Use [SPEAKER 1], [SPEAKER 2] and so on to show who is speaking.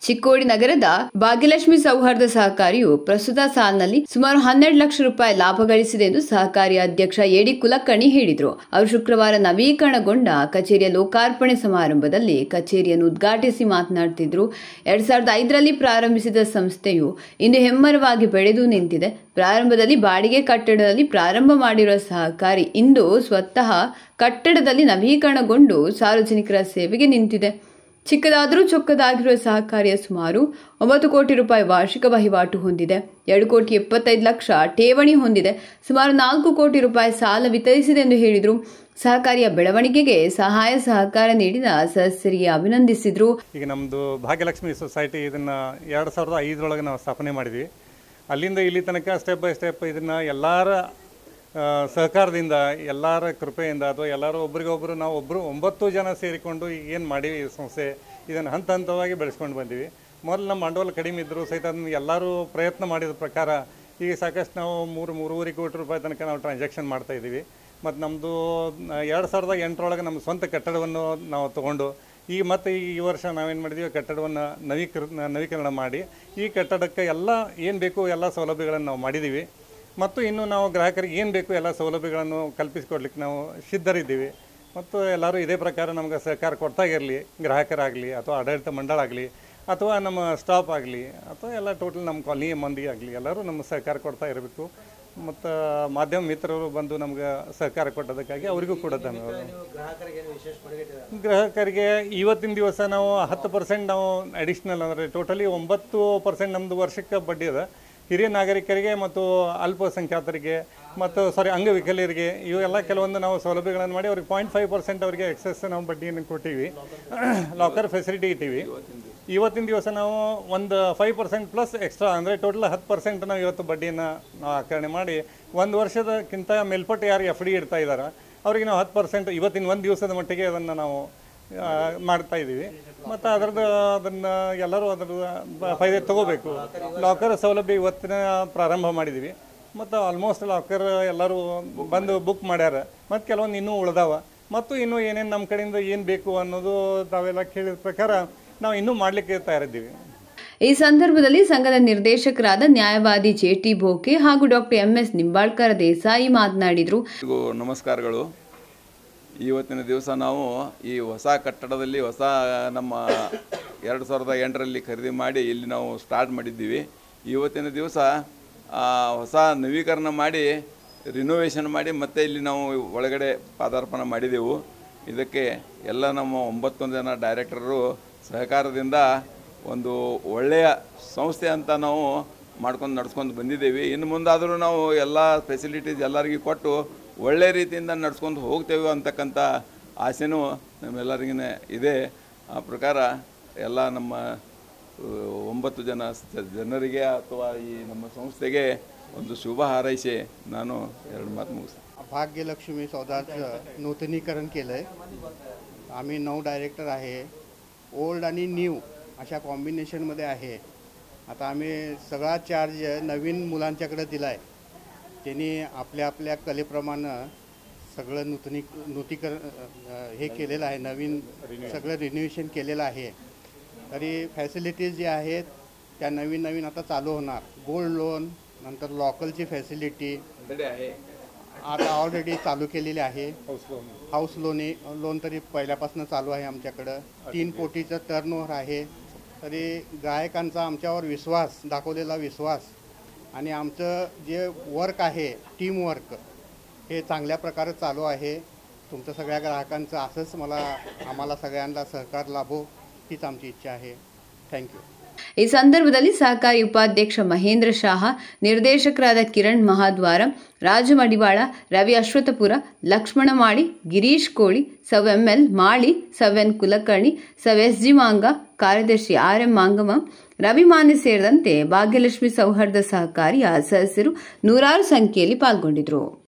[SPEAKER 1] ಚಿಕ್ಕೋಡಿ ನಗರದ ಭಾಗ್ಯಲಕ್ಷ್ಮಿ ಸೌಹಾರ್ದ ಸಹಕಾರಿಯು ಪ್ರಸ್ತುತ ಸಾಲಿನಲ್ಲಿ ಸುಮಾರು ಹನ್ನೆರಡು ಲಕ್ಷ ರೂಪಾಯಿ ಲಾಭ ಗಳಿಸಿದೆ ಎಂದು ಸಹಕಾರಿ ಅಧ್ಯಕ್ಷ ಎಡಿ ಕುಲಕರ್ಣಿ ಹೇಳಿದರು ಅವರು ಶುಕ್ರವಾರ ನವೀಕರಣಗೊಂಡ ಕಚೇರಿಯ ಲೋಕಾರ್ಪಣೆ ಸಮಾರಂಭದಲ್ಲಿ ಕಚೇರಿಯನ್ನು ಉದ್ಘಾಟಿಸಿ ಮಾತನಾಡುತ್ತಿದ್ದರು ಎರಡ್ ಸಾವಿರದ ಐದರಲ್ಲಿ ಪ್ರಾರಂಭಿಸಿದ ಸಂಸ್ಥೆಯು ಇಂದು ಹೆಮ್ಮರವಾಗಿ ಬೆಳೆದು ನಿಂತಿದೆ ಪ್ರಾರಂಭದಲ್ಲಿ ಬಾಡಿಗೆ ಕಟ್ಟಡದಲ್ಲಿ ಪ್ರಾರಂಭ ಮಾಡಿರುವ ಸಹಕಾರಿ ಇಂದು ಸ್ವತಃ ಕಟ್ಟಡದಲ್ಲಿ ನವೀಕರಣಗೊಂಡು ಸಾರ್ವಜನಿಕರ ಸೇವೆಗೆ ನಿಂತಿದೆ ಚಿಕ್ಕದಾದರೂ ಚೊಕ್ಕದಾಗಿರುವ ಸಹಕಾರಿಯ ಸುಮಾರು ಒಂಬತ್ತು ಕೋಟಿ ರೂಪಾಯಿ ವಾರ್ಷಿಕ ವಹಿವಾಟು ಹೊಂದಿದೆ ಎರಡು ಕೋಟಿ ಎಪ್ಪತ್ತೈದು ಲಕ್ಷ ಠೇವಣಿ ಹೊಂದಿದೆ ಸುಮಾರು ನಾಲ್ಕು ಕೋಟಿ ರೂಪಾಯಿ ಸಾಲ ವಿತರಿಸಿದೆ ಎಂದು ಹೇಳಿದರು ಸಹಕಾರಿಯ ಬೆಳವಣಿಗೆಗೆ ಸಹಾಯ ಸಹಕಾರ ನೀಡಿದ ಸದಸ್ಯರಿಗೆ ಅಭಿನಂದಿಸಿದರು
[SPEAKER 2] ಈಗ ನಮ್ಮದು ಭಾಗ್ಯಲಕ್ಷ್ಮಿ ಸೊಸೈಟಿ ಇದನ್ನು ಎರಡು ಸಾವಿರದ ಐದರೊಳಗೆ ನಾವು ಸ್ಥಾಪನೆ ಮಾಡಿದ್ವಿ ಅಲ್ಲಿಂದ ಇಲ್ಲಿ ತನಕ ಸ್ಟೆಪ್ ಬೈ ಸ್ಟೆಪ್ ಇದನ್ನು ಎಲ್ಲರ ಆ, ಸಹಕಾರದಿಂದ ಎಲ್ಲರ ಕೃಪೆಯಿಂದ ಅಥವಾ ಎಲ್ಲರೂ ಒಬ್ರಿಗೊಬ್ಬರು ನಾವು ಒಬ್ಬರು ಒಂಬತ್ತು ಜನ ಸೇರಿಕೊಂಡು ಏನು ಮಾಡೀವಿ ಈ ಸಂಸ್ಥೆ ಇದನ್ನು ಹಂತ ಹಂತವಾಗಿ ಬೆಳೆಸ್ಕೊಂಡು ಬಂದೀವಿ ಮೊದಲು ನಮ್ಮ ಬಂಡವಾಳ ಕಡಿಮೆ ಇದ್ದರೂ ಸಹಿತ ಅದನ್ನು ಎಲ್ಲರೂ ಪ್ರಯತ್ನ ಮಾಡಿದ ಪ್ರಕಾರ ಈಗ ಸಾಕಷ್ಟು ನಾವು ಮೂರು ಮೂರುವರೆ ಕೋಟಿ ರೂಪಾಯಿ ತನಕ ನಾವು ಟ್ರಾನ್ಸಾಕ್ಷನ್ ಮಾಡ್ತಾ ಇದ್ದೀವಿ ಮತ್ತು ನಮ್ಮದು ಎರಡು ಸಾವಿರದ ಎಂಟರೊಳಗೆ ನಮ್ಮ ಸ್ವಂತ ಕಟ್ಟಡವನ್ನು ನಾವು ತೊಗೊಂಡು ಈಗ ಮತ್ತೆ ಈ ಈ ವರ್ಷ ನಾವೇನು ಮಾಡಿದ್ವಿ ಕಟ್ಟಡವನ್ನು ನವೀಕರ ನವೀಕರಣ ಮಾಡಿ ಈ ಕಟ್ಟಡಕ್ಕೆ ಎಲ್ಲ ಏನು ಬೇಕು ಎಲ್ಲ ಸೌಲಭ್ಯಗಳನ್ನು ನಾವು ಮಾಡಿದ್ದೀವಿ ಮತ್ತು ಇನ್ನು ನಾವು ಗ್ರಾಹಕರಿಗೆ ಏನು ಬೇಕು ಎಲ್ಲ ಸೌಲಭ್ಯಗಳನ್ನು ಕಲ್ಪಿಸಿಕೊಡ್ಲಿಕ್ಕೆ ನಾವು ಸಿದ್ಧರಿದ್ದೀವಿ ಮತ್ತು ಎಲ್ಲರೂ ಇದೇ ಪ್ರಕಾರ ನಮಗೆ ಸಹಕಾರ ಕೊಡ್ತಾ ಇರಲಿ ಗ್ರಾಹಕರಾಗಲಿ ಅಥವಾ ಆಡಳಿತ ಮಂಡಳ ಆಗಲಿ ಅಥವಾ ನಮ್ಮ ಸ್ಟಾಫ್ ಆಗಲಿ ಅಥವಾ ಎಲ್ಲ ಟೋಟಲ್ ನಮ್ಮ ಕಾಲನಿ ಮಂದಿ ಆಗಲಿ ಎಲ್ಲರೂ ನಮ್ಮ ಸಹಕಾರ ಕೊಡ್ತಾ ಇರಬೇಕು ಮತ್ತು ಮಾಧ್ಯಮ ಮಿತ್ರರು ಬಂದು ನಮ್ಗೆ ಸಹಕಾರ ಕೊಟ್ಟದಕ್ಕಾಗಿ ಅವರಿಗೂ ಕೂಡ ಧನ್ಯವಾದ ಗ್ರಾಹಕರಿಗೆ ಇವತ್ತಿನ ದಿವಸ ನಾವು ಹತ್ತು ಪರ್ಸೆಂಟ್ ನಾವು ಅಡಿಷ್ನಲ್ ಅಂದರೆ ಟೋಟಲಿ ಒಂಬತ್ತು ಪರ್ಸೆಂಟ್ ನಮ್ಮದು ವರ್ಷಕ್ಕೆ ಬಡ್ಡಿ ಅದ ಹಿರಿಯ ನಾಗರಿಕರಿಗೆ ಮತ್ತು ಅಲ್ಪಸಂಖ್ಯಾತರಿಗೆ ಮತ್ತು ಸಾರಿ ಅಂಗವಿಕಲರಿಗೆ ಇವೆಲ್ಲ ಕೆಲವೊಂದು ನಾವು ಸೌಲಭ್ಯಗಳನ್ನು ಮಾಡಿ ಅವ್ರಿಗೆ ಪಾಯಿಂಟ್ ಫೈವ್ ಪರ್ಸೆಂಟ್ ಅವರಿಗೆ ಎಕ್ಸೆಸ್ ನಾವು ಬಡ್ಡಿಯನ್ನು ಕೊಟ್ಟಿವಿ ಲಾಕರ್ ಫೆಸಿಲಿಟಿ ಇಟ್ಟಿವಿ ಇವತ್ತಿನ ದಿವಸ ನಾವು ಒಂದು ಫೈವ್ ಪರ್ಸೆಂಟ್ ಪ್ಲಸ್ ಎಕ್ಸ್ಟ್ರಾ ಅಂದರೆ ಟೋಟಲ್ ಹತ್ತು ಪರ್ಸೆಂಟ್ ನಾವು ಇವತ್ತು ಬಡ್ಡಿಯನ್ನು ನಾವು ಆಕರಣೆ ಮಾಡಿ ಒಂದು ವರ್ಷದಕ್ಕಿಂತ ಮೇಲ್ಪಟ್ಟು ಯಾರು ಎಫ್ ಡಿ ಇಡ್ತಾ ಇದ್ದಾರೆ ಅವರಿಗೆ ನಾವು ಹತ್ತು ಪರ್ಸೆಂಟ್ ಇವತ್ತಿನ ಒಂದು ದಿವಸದ ಮಟ್ಟಿಗೆ ಅದನ್ನು ನಾವು ಆ, ಮಾಡ್ತಾ ಇದ್ದೀವಿ ಮತ್ತು ಅದರದ್ದು ಅದನ್ನು ಎಲ್ಲರೂ ಅದರ ಫೈದೆ ತಗೋಬೇಕು ಲಾಕರ್ ಸೌಲಭ್ಯ ಇವತ್ತಿನ ಪ್ರಾರಂಭ ಮಾಡಿದ್ದೀವಿ ಮತ್ತು ಆಲ್ಮೋಸ್ಟ್ ಲಾಕರ್ ಎಲ್ಲರೂ ಬಂದು ಬುಕ್ ಮಾಡ್ಯಾರ ಮತ್ತು ಕೆಲವೊಂದು ಇನ್ನೂ ಉಳ್ದಾವ ಮತ್ತು ಇನ್ನೂ ಏನೇನು ನಮ್ಮ ಕಡೆಯಿಂದ ಏನು ಬೇಕು ಅನ್ನೋದು ತಾವೆಲ್ಲ ಕೇಳಿದ ಪ್ರಕಾರ ನಾವು ಇನ್ನೂ ಮಾಡಲಿಕ್ಕೆ ತಯಾರಿದ್ದೀವಿ
[SPEAKER 1] ಈ ಸಂದರ್ಭದಲ್ಲಿ ಸಂಘದ ನಿರ್ದೇಶಕರಾದ ನ್ಯಾಯವಾದಿ ಜೆಟಿ ಬೋಕೆ ಹಾಗೂ ಡಾಕ್ಟರ್ ಎಂಎಸ್ ನಿಂಬಾಳ್ಕರ್ ದೇಸಾಯಿ ಮಾತನಾಡಿದರು
[SPEAKER 3] ಎಲ್ರಿಗೂ ನಮಸ್ಕಾರಗಳು ಇವತ್ತಿನ ದಿವಸ ನಾವು ಈ ಹೊಸ ಕಟ್ಟಡದಲ್ಲಿ ಹೊಸ ನಮ್ಮ ಎರಡು ಸಾವಿರದ ಎಂಟರಲ್ಲಿ ಖರೀದಿ ಮಾಡಿ ಇಲ್ಲಿ ನಾವು ಸ್ಟಾರ್ಟ್ ಮಾಡಿದ್ದೀವಿ ಇವತ್ತಿನ ದಿವಸ ಆ, ಹೊಸ ನವೀಕರಣ ಮಾಡಿ ರಿನೋವೇಷನ್ ಮಾಡಿ ಮತ್ತೆ ಇಲ್ಲಿ ನಾವು ಒಳಗಡೆ ಪಾದಾರ್ಪಣೆ ಮಾಡಿದೆವು ಇದಕ್ಕೆ ಎಲ್ಲ ನಮ್ಮ ಒಂಬತ್ತೊಂದು ಜನ ಡೈರೆಕ್ಟರು ಸಹಕಾರದಿಂದ ಒಂದು ಒಳ್ಳೆಯ ಸಂಸ್ಥೆ ಅಂತ ನಾವು ಮಾಡ್ಕೊಂಡು ನಡ್ಸ್ಕೊಂಡು ಬಂದಿದ್ದೀವಿ ಇನ್ನು ಮುಂದಾದರೂ ನಾವು ಎಲ್ಲ ಫೆಸಿಲಿಟೀಸ್ ಎಲ್ಲರಿಗೂ ಕೊಟ್ಟು ಒಳ್ಳೆ ರೀತಿಯಿಂದ ನಡ್ಸ್ಕೊಂಡು ಹೋಗ್ತೇವೆ ಅಂತಕ್ಕಂಥ ಆಸೆನೂ ನಮ್ಮೆಲ್ಲರಿಗೂ ಇದೆ ಆ ಪ್ರಕಾರ ಎಲ್ಲ ನಮ್ಮ ಆ, ಒಂಬತ್ತು ಜನ ಸ- ಜನರಿಗೆ ಅಥವಾ ಈ ನಮ್ಮ संस्थेಗೆ ಒಂದು ಶುಭ ಹಾರೈಸಿ ನಾನು ಎರಡು ಮಾತು ಮುಗಿಸ್ತೇನೆ
[SPEAKER 4] भाग्यलक्ष्मी सौदाचं नूतनीकरण केलं आहे आम्ही नऊ डायरेक्टर आहे ओल्ड आणि न्यू अशा कॉम्बिनेशनमध्ये आहे आता आम्ही सगळा चार्ज नवीन मुलांच्याकडे दिला आहे त्यांनी आपल्या आपल्या कलेप्रमाणे सगळं नूतनी नूतीकरण अ, हे केलेलं आहे नवीन सगळं रिन्युएशन केलेलं आहे तरी फॅसिलिटीज जे आहेत त्या नवीन नवीन आता चालू होणार गोल्ड लोन नंतर लॉकलची फॅसिलिटी आता ऑलरेडी चालू केलेली आहे हाऊस लोने लोन तरी पहिल्यापासून चालू आहे आमच्याकडं तीन कोटीचं टर्नओव्हर आहे तरी ग्राहकांचा आमच्यावर विश्वास दाखवलेला विश्वास आणि आमचं जे वर्क आहे टीम वर्क हे चांगल्या प्रकारे चालू आहे तुमचं सगळ्या ग्राहकांचं असंच मला आम्हाला सगळ्यांना सहकार लाभो हीच आमची इच्छा आहे थँक्यू
[SPEAKER 1] ಈ ಸಂದರ್ಭದಲ್ಲಿ ಸಹಕಾರಿ ಉಪಾಧ್ಯಕ್ಷ ಮಹೇಂದ್ರ ಶಾಹ ನಿರ್ದೇಶಕರಾದ ಕಿರಣ್ ಮಹಾದ್ವಾರ ರಾಜು ಮಡಿವಾಳ ರವಿ ಅಶ್ವಥಪುರ ಲಕ್ಷ್ಮಣ ಮಾಳಿ ಗಿರೀಶ್ ಕೋಳಿ ಸವ್ ಎಂಎಲ್ ಮಾಳಿ ಸವ್ ಎನ್ ಕುಲಕರ್ಣಿ ಸವ್ ಎಸ್ ಜಿ ಮಾಂಗ ಕಾರ್ಯದರ್ಶಿ ಆರ್ ಎಂ ಮಾಂಗಮ ರವಿ ಮಾನೆ ಸೇರಿದಂತೆ ಭಾಗ್ಯಲಕ್ಷ್ಮಿ ಸೌಹಾರ್ದ ಸಹಕಾರಿಯ ಸದಸ್ಯರು ನೂರಾರು ಸಂಖ್ಯೆಯಲ್ಲಿ ಪಾಲ್ಗೊಂಡಿದ್ದರು